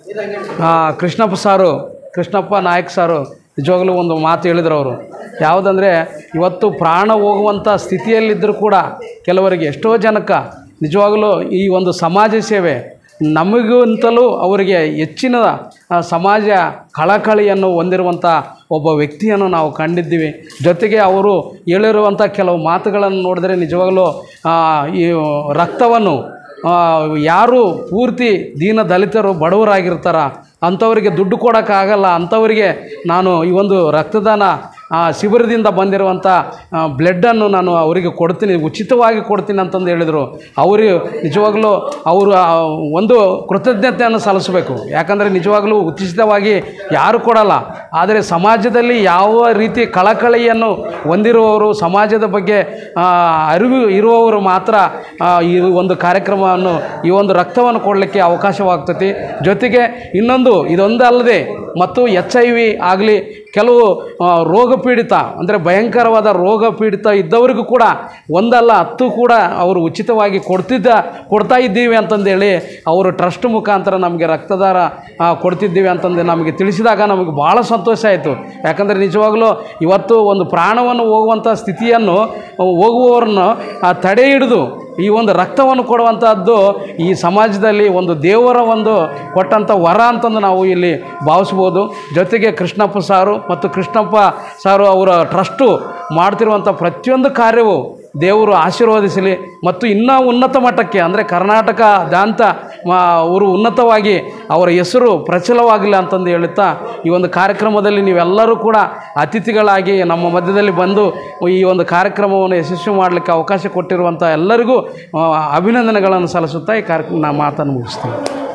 ಆ, ಕೃಷ್ಣಪ್ಪ ಸಾರು ಕೃಷ್ಣಪ್ಪ ನಾಯಕ್ ಸಾರು ನಿಜವಾಗ್ಲೂ ಒಂದು ಮಾತು ಹೇಳಿದ್ರು ಅವರು ಯಾವುದಂದರೆ ಇವತ್ತು ಪ್ರಾಣ ಹೋಗುವಂಥ ಸ್ಥಿತಿಯಲ್ಲಿದ್ದರೂ ಕೂಡ ಕೆಲವರಿಗೆ ಎಷ್ಟೋ ಜನಕ್ಕೆ ನಿಜವಾಗಲೂ ಈ ಒಂದು ಸಮಾಜ ಸೇವೆ ನಮಗಿಂತಲೂ ಅವರಿಗೆ ಹೆಚ್ಚಿನ ಆ, ಸಮಾಜ ಕಳಕಳಿಯನ್ನು ಹೊಂದಿರುವಂಥ ಒಬ್ಬ ವ್ಯಕ್ತಿಯನ್ನು ನಾವು ಕಂಡಿದ್ದೀವಿ ಜೊತೆಗೆ ಅವರು ಹೇಳಿರುವಂಥ ಕೆಲವು ಮಾತುಗಳನ್ನು ನೋಡಿದ್ರೆ ನಿಜವಾಗಲೂ ಆ, ಈ ರಕ್ತವನ್ನು ಆ, ಯಾರು ಪೂರ್ತಿ ದೀನ ದಲಿತರು ಬಡವರಾಗಿರ್ತಾರ ಅಂಥವರಿಗೆ ದುಡ್ಡು ಕೊಡೋಕ್ಕಾಗಲ್ಲ ಅಂಥವರಿಗೆ ನಾನು ಈ ಒಂದು ರಕ್ತದಾನ ಆ, ಶಿಬಿರದಿಂದ ಬಂದಿರುವಂಥ ಬ್ಲಡ್ಡನ್ನು ನಾನು ಅವರಿಗೆ ಕೊಡ್ತೀನಿ ಉಚಿತವಾಗಿ ಕೊಡ್ತೀನಿ ಅಂತಂದು ಹೇಳಿದರು ಅವರು ನಿಜವಾಗಲೂ ಅವರು ಆ, ಒಂದು ಕೃತಜ್ಞತೆಯನ್ನು ಸಲ್ಲಿಸಬೇಕು ಯಾಕಂದರೆ ನಿಜವಾಗಲೂ ಉಚಿತವಾಗಿ ಯಾರು ಕೊಡಲ್ಲ ಆದರೆ ಸಮಾಜದಲ್ಲಿ ಯಾವ ರೀತಿ ಕಳಕಳಿಯನ್ನು ಹೊಂದಿರುವವರು ಸಮಾಜದ ಬಗ್ಗೆ ಆ, ಅರಿವು ಇರುವವರು ಮಾತ್ರ ಆ, ಈ ಒಂದು ಕಾರ್ಯಕ್ರಮವನ್ನು ಈ ಒಂದು ರಕ್ತವನ್ನು ಕೊಡಲಿಕ್ಕೆ ಅವಕಾಶವಾಗ್ತೈತಿ ಜೊತೆಗೆ ಇನ್ನೊಂದು ಇದೊಂದಲ್ಲದೆ ಮತ್ತು ಎಚ್ ಐ ವಿ ಆಗಲಿ ಕೆಲವು ಆ, ರೋಗ ಪೀಡಿತ ಅಂದರೆ ಭಯಂಕರವಾದ ರೋಗ ಪೀಡಿತ ಇದ್ದವರಿಗೂ ಕೂಡ ಒಂದಲ್ಲ ಹತ್ತು ಕೂಡ ಅವರು ಉಚಿತವಾಗಿ ಕೊಡ್ತಿದ್ದ ಕೊಡ್ತಾ ಇದ್ದೀವಿ ಅಂತಂದೇಳಿ ಅವರು ಟ್ರಸ್ಟ್ ಮುಖಾಂತರ ನಮಗೆ ರಕ್ತದಾರ ಆ, ಕೊಡ್ತಿದ್ದೀವಿ ಅಂತಂದು ನಮಗೆ ತಿಳಿಸಿದಾಗ ನಮಗೆ ಭಾಳ ಸಂತೋಷ ಆಯಿತು ಯಾಕಂದರೆ ನಿಜವಾಗಲೂ ಇವತ್ತು ಒಂದು ಪ್ರಾಣವನ್ನು ಹೋಗುವಂಥ ಸ್ಥಿತಿಯನ್ನು ಹೋಗುವವರನ್ನು ಆ, ತಡೆ ಹಿಡಿದು ಈ ಒಂದು ರಕ್ತವನ್ನು ಕೊಡುವಂಥದ್ದು ಈ ಸಮಾಜದಲ್ಲಿ ಒಂದು ದೇವರ ಒಂದು ಕೊಟ್ಟಂಥ ವರ ಅಂತಂದು ನಾವು ಇಲ್ಲಿ ಭಾವಿಸ್ಬೋದು ಜೊತೆಗೆ ಕೃಷ್ಣಪ್ಪ ಸಾರು ಮತ್ತು ಕೃಷ್ಣಪ್ಪ ಸಾರು ಅವರ ಟ್ರಸ್ಟು ಮಾಡ್ತಿರುವಂಥ ಪ್ರತಿಯೊಂದು ಕಾರ್ಯವು ದೇವರು ಆಶೀರ್ವದಿಸಲಿ ಮತ್ತು ಇನ್ನೂ ಉನ್ನತ ಮಟ್ಟಕ್ಕೆ ಅಂದರೆ ಕರ್ನಾಟಕದಾಂತ ಮ- ಅವರು ಉನ್ನತವಾಗಿ ಅವರ ಹೆಸರು ಪ್ರಚಲವಾಗಲಿ ಅಂತಂದು ಹೇಳುತ್ತಾ ಈ ಒಂದು ಕಾರ್ಯಕ್ರಮದಲ್ಲಿ ನೀವೆಲ್ಲರೂ ಕೂಡ ಅತಿಥಿಗಳಾಗಿ ನಮ್ಮ ಮಧ್ಯದಲ್ಲಿ ಬಂದು ಈ ಒಂದು ಕಾರ್ಯಕ್ರಮವನ್ನು ಯಶಸ್ವಿ ಮಾಡಲಿಕ್ಕೆ ಅವಕಾಶ ಕೊಟ್ಟಿರುವಂಥ ಎಲ್ಲರಿಗೂ ಆ, ಅಭಿನಂದನೆಗಳನ್ನು ಸಲ್ಲಿಸುತ್ತಾ ಈ ಕಾರ್ಯಕ್ರಮ ನಾ ಮಾತನ್ನು ಮುಗಿಸ್ತೀನಿ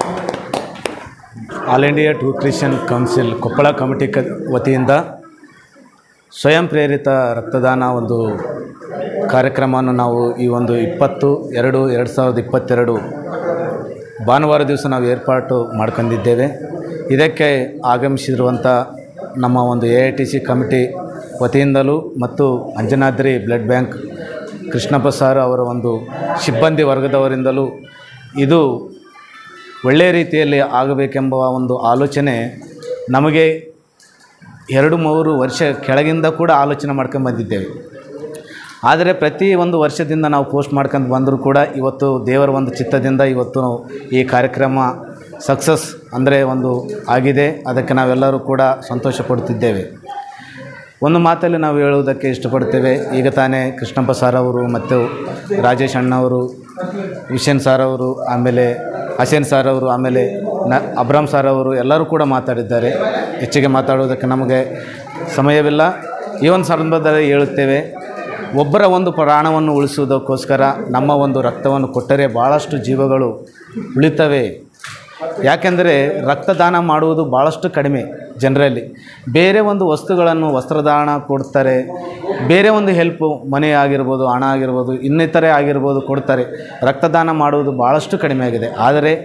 all India true Christian council Koppal committee ಕ ವತಿಯಿಂದ ಸ್ವಯಂ ಪ್ರೇರಿತ ರಕ್ತದಾನ ಒಂದು ಕಾರ್ಯಕ್ರಮವನ್ನು ನಾವು ಈ ಒಂದು ಇಪ್ಪತ್ತು ಎರಡು ಎರಡು ಸಾವಿರದ ಇಪ್ಪತ್ತೆರಡು ಭಾನುವಾರ ದಿವಸ ನಾವು ಏರ್ಪಾಟು ಮಾಡ್ಕೊಂಡಿದ್ದೇವೆ ಇದಕ್ಕೆ ಆಗಮಿಸಿರುವಂಥ ನಮ್ಮ ಒಂದು A I T C committee ವತಿಯಿಂದಲೂ ಮತ್ತು Anjanadri blood bank Krishnappa sir ಅವರ ಒಂದು ಸಿಬ್ಬಂದಿ ವರ್ಗದವರಿಂದಲೂ ಇದು ಒಳ್ಳೆಯ ರೀತಿಯಲ್ಲಿ ಆಗಬೇಕೆಂಬ ಒಂದು ಆಲೋಚನೆ ನಮಗೆ ಎರಡು ಮೂರು ವರ್ಷ ಕೆಳಗಿಂದ ಕೂಡ ಆಲೋಚನೆ ಮಾಡ್ಕೊಂಡು ಬಂದಿದ್ದೇವೆ ಆದರೆ ಪ್ರತಿ ಒಂದು ವರ್ಷದಿಂದ ನಾವು ಪೋಸ್ಟ್ ಮಾಡ್ಕೊಂಡು ಬಂದರೂ ಕೂಡ ಇವತ್ತು ದೇವರ ಒಂದು ಚಿತ್ತದಿಂದ ಇವತ್ತು ನಾವು ಈ ಕಾರ್ಯಕ್ರಮ ಸಕ್ಸಸ್ ಅಂದರೆ ಒಂದು ಆಗಿದೆ ಅದಕ್ಕೆ ನಾವೆಲ್ಲರೂ ಕೂಡ ಸಂತೋಷ ಪಡುತ್ತಿದ್ದೇವೆ ಒಂದು ಮಾತಲ್ಲಿ ನಾವು ಹೇಳುವುದಕ್ಕೆ ಇಷ್ಟಪಡ್ತೇವೆ ಈಗ ತಾನೇ ಕೃಷ್ಣಪ್ಪ ಸಾರ್ ಅವರು ಮತ್ತು ರಾಜೇಶ್ ಅಣ್ಣವರು ವಿಷನ್ ಸಾರ್ ಅವರು ಆಮೇಲೆ ಹಸೇನ್ ಸಾರ್ ಅವರು ಆಮೇಲೆ ನ ಅಬ್ರಾಮ್ ಸಾರ್ ಅವರು ಎಲ್ಲರೂ ಕೂಡ ಮಾತಾಡಿದ್ದಾರೆ ಹೆಚ್ಚಿಗೆ ಮಾತಾಡೋದಕ್ಕೆ ನಮಗೆ ಸಮಯವಿಲ್ಲ ಈ ಒಂದು ಸಂದರ್ಭದಲ್ಲಿ ಹೇಳುತ್ತೇವೆ ಒಬ್ಬರ ಒಂದು ಪ್ರಾಣವನ್ನು ಉಳಿಸುವುದಕ್ಕೋಸ್ಕರ ನಮ್ಮ ಒಂದು ರಕ್ತವನ್ನು ಕೊಟ್ಟರೆ ಭಾಳಷ್ಟು ಜೀವಗಳು ಉಳಿತವೆ ಯಾಕೆಂದರೆ ರಕ್ತದಾನ ಮಾಡುವುದು ಭಾಳಷ್ಟು ಕಡಿಮೆ ಜನರಲ್ಲಿ ಬೇರೆ ಒಂದು ವಸ್ತುಗಳನ್ನು ವಸ್ತ್ರದಾನ ಕೊಡ್ತಾರೆ ಬೇರೆ ಒಂದು ಹೆಲ್ಪು ಮನೆ ಆಗಿರ್ಬೋದು ಹಣ ಆಗಿರ್ಬೋದು ಇನ್ನಿತರೆ ಆಗಿರ್ಬೋದು ಕೊಡ್ತಾರೆ ರಕ್ತದಾನ ಮಾಡುವುದು ಭಾಳಷ್ಟು ಕಡಿಮೆ ಆಗಿದೆ ಆದರೆ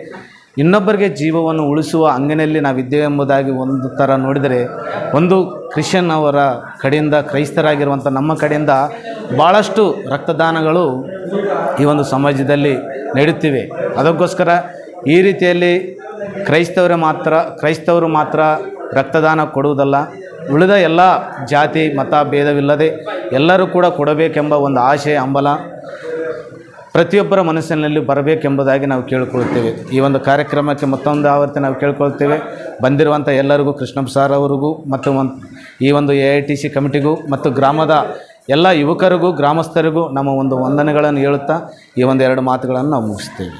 ಇನ್ನೊಬ್ಬರಿಗೆ ಜೀವವನ್ನು ಉಳಿಸುವ ಅಂಗನೆಯಲ್ಲಿ ನಾವಿದ್ದೇವೆ ಎಂಬುದಾಗಿ ಒಂದು ಥರ ನೋಡಿದರೆ ಒಂದು ಕ್ರಿಶ್ಚಿಯನ್ ಅವರ ಕಡೆಯಿಂದ ಕ್ರೈಸ್ತರಾಗಿರುವಂಥ ನಮ್ಮ ಕಡೆಯಿಂದ ಭಾಳಷ್ಟು ರಕ್ತದಾನಗಳು ಈ ಒಂದು ಸಮಾಜದಲ್ಲಿ ನಡೆಯುತ್ತಿವೆ ಅದಕ್ಕೋಸ್ಕರ ಈ ರೀತಿಯಲ್ಲಿ ಕ್ರೈಸ್ತವರು ಮಾತ್ರ ಕ್ರೈಸ್ತವರು ಮಾತ್ರ ರಕ್ತದಾನ ಕೊಡುವುದಲ್ಲ ಉಳಿದ ಎಲ್ಲ ಜಾತಿ ಮತ ಭೇದವಿಲ್ಲದೆ ಎಲ್ಲರೂ ಕೂಡ ಕೊಡಬೇಕೆಂಬ ಒಂದು ಆಶಯ ಹಂಬಲ ಪ್ರತಿಯೊಬ್ಬರ ಮನಸ್ಸಿನಲ್ಲಿ ಬರಬೇಕೆಂಬುದಾಗಿ ನಾವು ಕೇಳಿಕೊಳ್ಳುತ್ತೇವೆ ಈ ಒಂದು ಕಾರ್ಯಕ್ರಮಕ್ಕೆ ಮತ್ತೊಂದು ಆವರ್ತಿ ನಾವು ಕೇಳ್ಕೊಳ್ತೇವೆ ಬಂದಿರುವಂಥ ಎಲ್ಲರಿಗೂ ಕೃಷ್ಣಪ್ಪ ಸಾರ್ ಅವರಿಗೂ ಮತ್ತು ಒಂದು ಈ ಒಂದು ಎ ಐ ಟಿ ಸಿ ಕಮಿಟಿಗೂ ಮತ್ತು ಗ್ರಾಮದ ಎಲ್ಲ ಯುವಕರಿಗೂ ಗ್ರಾಮಸ್ಥರಿಗೂ ನಮ್ಮ ಒಂದು ವಂದನೆಗಳನ್ನು ಹೇಳುತ್ತಾ ಈ ಒಂದು ಎರಡು ಮಾತುಗಳನ್ನು ನಾವು ಮುಗಿಸ್ತೇವೆ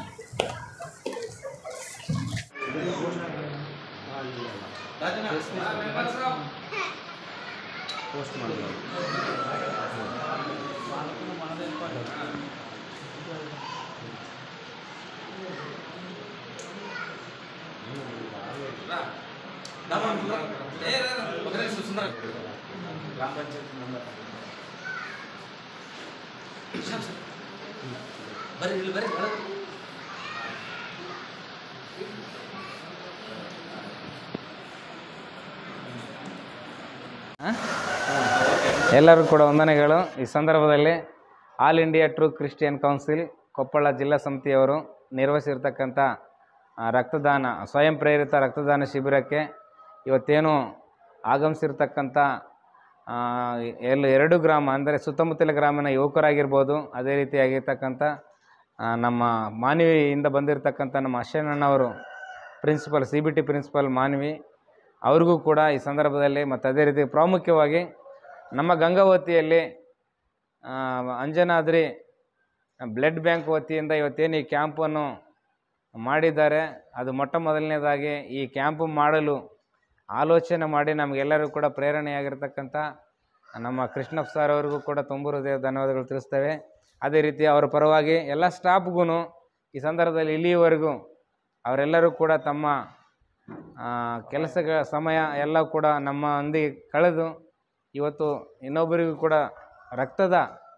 ಎಲ್ಲರೂ ಕೂಡ ವಂದನೆಗಳು ಈ ಸಂದರ್ಭದಲ್ಲಿ all India true Christian council Koppal ಜಿಲ್ಲಾ ಸಮಿತಿಯವರು ನಿರ್ವಹಿಸಿರ್ತಕ್ಕಂಥ ಆ, ರಕ್ತದಾನ ಸ್ವಯಂ ಪ್ರೇರಿತ ರಕ್ತದಾನ ಶಿಬಿರಕ್ಕೆ ಇವತ್ತೇನು ಆಗಮಿಸಿರ್ತಕ್ಕಂಥ ಆ, ಎಲ್ಲ ಎರಡು ಗ್ರಾಮ ಅಂದರೆ ಸುತ್ತಮುತ್ತಲ ಗ್ರಾಮೀಣ ಯುವಕರಾಗಿರ್ಬೋದು ಅದೇ ರೀತಿಯಾಗಿರ್ತಕ್ಕಂಥ ಆ, ನಮ್ಮ ಮಾನವಿಯಿಂದ ಬಂದಿರತಕ್ಕಂಥ ನಮ್ಮ ಅಶ್ವಣ್ಣನವರು principal C B T principal Manvi ಅವ್ರಿಗೂ ಕೂಡ ಈ ಸಂದರ್ಭದಲ್ಲಿ ಮತ್ತು ಅದೇ ರೀತಿ ಪ್ರಾಮುಖ್ಯವಾಗಿ ನಮ್ಮ ಗಂಗಾವತಿಯಲ್ಲಿ ಆ, ಅಂಜನಾದ್ರಿ ಬ್ಲಡ್ ಬ್ಯಾಂಕ್ ವತಿಯಿಂದ ಇವತ್ತೇನು ಈ ಕ್ಯಾಂಪನ್ನು ಮಾಡಿದ್ದಾರೆ ಅದು ಮೊಟ್ಟ ಮೊದಲನೇದಾಗಿ ಈ ಕ್ಯಾಂಪು ಮಾಡಲು ಆಲೋಚನೆ ಮಾಡಿ ನಮಗೆಲ್ಲರೂ ಕೂಡ ಪ್ರೇರಣೆಯಾಗಿರ್ತಕ್ಕಂಥ ನಮ್ಮ ಕೃಷ್ಣಪ್ಪ ಸರ್ ಅವ್ರಿಗೂ ಕೂಡ ತುಂಬ ಹೃದಯ ಧನ್ಯವಾದಗಳು ತಿಳಿಸ್ತೇವೆ ಅದೇ ರೀತಿ ಅವರ ಪರವಾಗಿ ಎಲ್ಲ ಸ್ಟಾಫ್ಗೂ ಈ ಸಂದರ್ಭದಲ್ಲಿ ಇಲ್ಲಿಯವರೆಗೂ ಅವರೆಲ್ಲರೂ ಕೂಡ ತಮ್ಮ ಆ, ಕೆಲಸಗಳ ಸಮಯ ಎಲ್ಲ ಕೂಡ ನಮ್ಮ ಒಂದಿಗೆ ಕಳೆದು ಇವತ್ತು ಇನ್ನೊಬ್ಬರಿಗೂ ಕೂಡ ರಕ್ತದ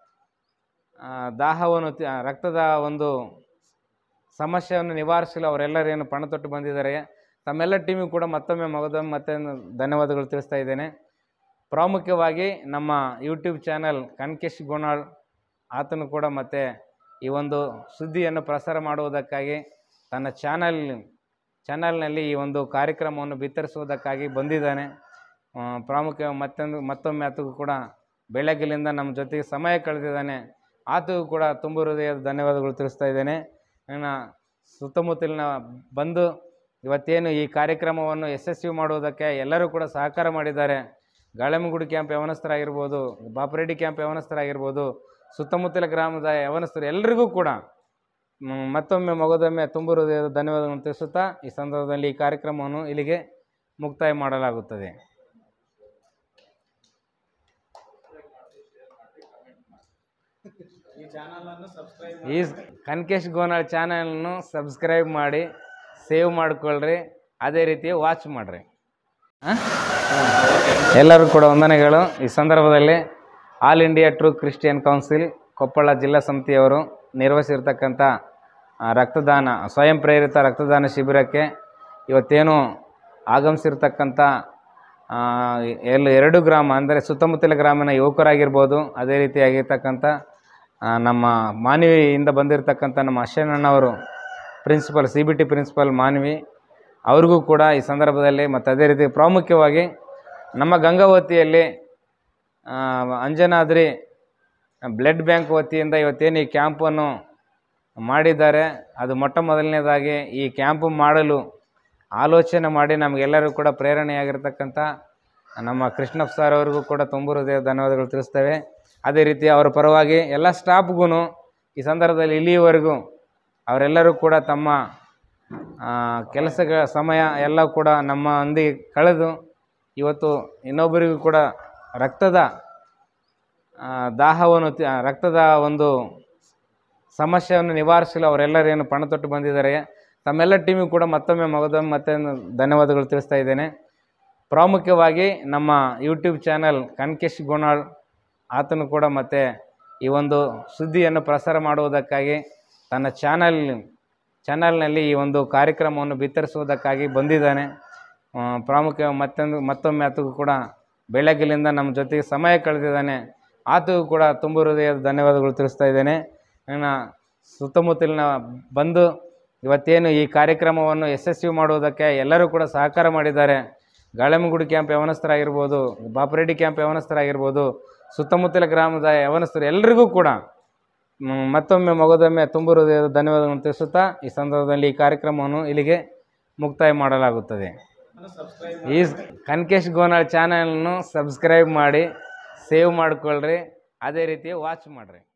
ಆ, ದಾಹವನ್ನು ತಿ- ಆ, ರಕ್ತದ ಒಂದು ಸಮಸ್ಯೆಯನ್ನು ನಿವಾರಿಸಲು ಅವರೆಲ್ಲರೇನು ಪಣ ತೊಟ್ಟು ಬಂದಿದ್ದಾರೆ ತಮ್ಮೆಲ್ಲ ಟೀಮಿಗೂ ಕೂಡ ಮತ್ತೊಮ್ಮೆ ಮಗದೊಮ್ಮೆ ಮತ್ತೆ ಧನ್ಯವಾದಗಳು ತಿಳಿಸ್ತಾ ಇದ್ದೇನೆ ಪ್ರಾಮುಖ್ಯವಾಗಿ ನಮ್ಮ ಯೂಟ್ಯೂಬ್ ಚಾನಲ್ ಕನ್ಕೇಶ್ ಗೋನಾಳ್ ಆತನು ಕೂಡ ಮತ್ತೆ ಈ ಒಂದು ಸುದ್ದಿಯನ್ನು ಪ್ರಸಾರ ಮಾಡುವುದಕ್ಕಾಗಿ ತನ್ನ ಚಾನಲ್ ಚಾನಲ್ನಲ್ಲಿ ಈ ಒಂದು ಕಾರ್ಯಕ್ರಮವನ್ನು ಬಿತ್ತರಿಸುವುದಕ್ಕಾಗಿ ಬಂದಿದ್ದಾನೆ ಆ, ಪ್ರಾಮುಖ್ಯ ಮತ್ತೊಂದು ಮತ್ತೊಮ್ಮೆ ಆತಗೂ ಕೂಡ ಬೆಳಗ್ಗಿಲಿಂದ ನಮ್ಮ ಜೊತೆಗೆ ಸಮಯ ಕಳೆದಿದ್ದಾನೆ ಆತಗೂ ಕೂಡ ತುಂಬ ಹೃದಯದ ಧನ್ಯವಾದಗಳು ತಿಳಿಸ್ತಾ ಇದ್ದೇನೆ ನನ್ನ ಸುತ್ತಮುತ್ತಲಿನ ಬಂದು ಇವತ್ತೇನು ಈ ಕಾರ್ಯಕ್ರಮವನ್ನು ಯಶಸ್ವಿ ಮಾಡುವುದಕ್ಕೆ ಎಲ್ಲರೂ ಕೂಡ ಸಹಕಾರ ಮಾಡಿದ್ದಾರೆ ಗಾಳಮಗುಡಿ ಕ್ಯಾಂಪ್ ಯವನಸ್ಥರಾಗಿರ್ಬೋದು ಬಾಪರೆಡ್ಡಿ ಕ್ಯಾಂಪ್ ಯವನಸ್ಥರಾಗಿರ್ಬೋದು ಸುತ್ತಮುತ್ತಲ ಗ್ರಾಮದ ಯವನಸ್ಥರು ಎಲ್ಲರಿಗೂ ಕೂಡ ಮ್, ಮತ್ತೊಮ್ಮೆ ಮಗದೊಮ್ಮೆ ತುಂಬ ಹೃದಯದ ಧನ್ಯವಾದಗಳನ್ನು ತಿಳಿಸುತ್ತಾ ಈ ಸಂದರ್ಭದಲ್ಲಿ ಈ ಕಾರ್ಯಕ್ರಮವನ್ನು ಇಲ್ಲಿಗೆ ಮುಕ್ತಾಯ ಮಾಡಲಾಗುತ್ತದೆ ಈ ಕನ್ಕೇಶ್ ಗೋನಾಳ್ ಚಾನಲ್ನು ಸಬ್ಸ್ಕ್ರೈಬ್ ಮಾಡಿ ಸೇವ್ ಮಾಡಿಕೊಳ್ಳ್ರಿ ಅದೇ ರೀತಿ ವಾಚ್ ಮಾಡಿರಿ ಎಲ್ಲರೂ ಕೂಡ ವಂದನೆಗಳು ಈ ಸಂದರ್ಭದಲ್ಲಿ all India true Christian council Koppal ಜಿಲ್ಲಾ ಸಮಿತಿಯವರು ನಿರ್ವಹಿಸಿರ್ತಕ್ಕಂಥ ಆ, ರಕ್ತದಾನ ಸ್ವಯಂ ಪ್ರೇರಿತ ರಕ್ತದಾನ ಶಿಬಿರಕ್ಕೆ ಇವತ್ತೇನು ಆಗಮಿಸಿರ್ತಕ್ಕಂಥ ಆ, ಎಲ್ಲ ಎರಡು ಗ್ರಾಮ ಅಂದರೆ ಸುತ್ತಮುತ್ತಲ ಗ್ರಾಮೀಣ ಯುವಕರಾಗಿರ್ಬೋದು ಅದೇ ರೀತಿಯಾಗಿರ್ತಕ್ಕಂಥ ಆ, ನಮ್ಮ ಮಾನವಿಯಿಂದ ಬಂದಿರತಕ್ಕಂಥ ನಮ್ಮ ಅಶ್ವಣ್ಣನವರು principal C B T principal Manvi ಅವ್ರಿಗೂ ಕೂಡ ಈ ಸಂದರ್ಭದಲ್ಲಿ ಮತ್ತು ಅದೇ ರೀತಿ ಪ್ರಾಮುಖ್ಯವಾಗಿ ನಮ್ಮ ಗಂಗಾವತಿಯಲ್ಲಿ ಆ, ಅಂಜನಾದ್ರಿ ಬ್ಲಡ್ ಬ್ಯಾಂಕ್ ವತಿಯಿಂದ ಇವತ್ತೇನು ಈ ಕ್ಯಾಂಪನ್ನು ಮಾಡಿದ್ದಾರೆ ಅದು ಮೊಟ್ಟ ಮೊದಲನೇದಾಗಿ ಈ ಕ್ಯಾಂಪು ಮಾಡಲು ಆಲೋಚನೆ ಮಾಡಿ ನಮಗೆಲ್ಲರೂ ಕೂಡ ಪ್ರೇರಣೆಯಾಗಿರ್ತಕ್ಕಂಥ ನಮ್ಮ ಕೃಷ್ಣಪ್ಪ ಸರ್ ಅವ್ರಿಗೂ ಕೂಡ ತುಂಬ ಹೃದಯ ಧನ್ಯವಾದಗಳು ತಿಳಿಸ್ತೇವೆ ಅದೇ ರೀತಿ ಅವರ ಪರವಾಗಿ ಎಲ್ಲ ಸ್ಟಾಫ್ಗೂ ಈ ಸಂದರ್ಭದಲ್ಲಿ ಇಲ್ಲಿಯವರೆಗೂ ಅವರೆಲ್ಲರೂ ಕೂಡ ತಮ್ಮ ಆ, ಕೆಲಸಗಳ ಸಮಯ ಎಲ್ಲ ಕೂಡ ನಮ್ಮ ಒಂದಿಗೆ ಕಳೆದು ಇವತ್ತು ಇನ್ನೊಬ್ಬರಿಗೂ ಕೂಡ ರಕ್ತದ ಆ, ದಾಹವನ್ನು ತಿ- ಆ, ರಕ್ತದ ಒಂದು ಸಮಸ್ಯೆಯನ್ನು ನಿವಾರಿಸಲು ಅವರೆಲ್ಲರೇನು ಪಣ ತೊಟ್ಟು ಬಂದಿದ್ದಾರೆ ತಮ್ಮೆಲ್ಲ ಟೀಮಿಗೂ ಕೂಡ ಮತ್ತೊಮ್ಮೆ ಮಗದೊಮ್ಮೆ ಮತ್ತೆ ಧನ್ಯವಾದಗಳು ತಿಳಿಸ್ತಾ ಇದ್ದೇನೆ ಪ್ರಾಮುಖ್ಯವಾಗಿ ನಮ್ಮ ಯೂಟ್ಯೂಬ್ ಚಾನಲ್ ಕನ್ಕೇಶ್ ಗೋನಾಳ್ ಆತನು ಕೂಡ ಮತ್ತೆ ಈ ಒಂದು ಸುದ್ದಿಯನ್ನು ಪ್ರಸಾರ ಮಾಡುವುದಕ್ಕಾಗಿ ತನ್ನ ಚಾನಲ್ ಚಾನಲ್ನಲ್ಲಿ ಈ ಒಂದು ಕಾರ್ಯಕ್ರಮವನ್ನು ಬಿತ್ತರಿಸುವುದಕ್ಕಾಗಿ ಬಂದಿದ್ದಾನೆ ಆ, ಪ್ರಾಮುಖ್ಯ ಮತ್ತೊಂದು ಮತ್ತೊಮ್ಮೆ ಆತಗೂ ಕೂಡ ಬೆಳಗ್ಗಿಲಿಂದ ನಮ್ಮ ಜೊತೆಗೆ ಸಮಯ ಕಳೆದಿದ್ದಾನೆ ಆತಗೂ ಕೂಡ ತುಂಬ ಹೃದಯದ ಧನ್ಯವಾದಗಳು ತಿಳಿಸ್ತಾ ಇದ್ದೇನೆ ನನ್ನ ಸುತ್ತಮುತ್ತಲಿನ ಬಂದು ಇವತ್ತೇನು ಈ ಕಾರ್ಯಕ್ರಮವನ್ನು ಯಶಸ್ವಿ ಮಾಡುವುದಕ್ಕೆ ಎಲ್ಲರೂ ಕೂಡ ಸಹಕಾರ ಮಾಡಿದ್ದಾರೆ ಗಾಳಮಗುಡಿ ಕ್ಯಾಂಪ್ ಯವನಸ್ಥರಾಗಿರ್ಬೋದು ಬಾಪರೆಡ್ಡಿ ಕ್ಯಾಂಪ್ ಯವನಸ್ಥರಾಗಿರ್ಬೋದು ಸುತ್ತಮುತ್ತಲ ಗ್ರಾಮದ ಯವನಸ್ಥರು ಎಲ್ಲರಿಗೂ ಕೂಡ ಮ್, ಮತ್ತೊಮ್ಮೆ ಮಗದೊಮ್ಮೆ ತುಂಬ ಹೃದಯದ ಧನ್ಯವಾದಗಳನ್ನು ತಿಳಿಸುತ್ತಾ ಈ ಸಂದರ್ಭದಲ್ಲಿ ಈ ಕಾರ್ಯಕ್ರಮವನ್ನು ಇಲ್ಲಿಗೆ ಮುಕ್ತಾಯ ಮಾಡಲಾಗುತ್ತದೆ ಈ ಕನಕೇಶ್ ಗೋನಾಳ್ ಚಾನಲ್ನು ಸಬ್ಸ್ಕ್ರೈಬ್ ಮಾಡಿ ಸೇವ್ ಮಾಡಿಕೊಳ್ಳ್ರಿ ಅದೇ ರೀತಿ ವಾಚ್ ಮಾಡಿರಿ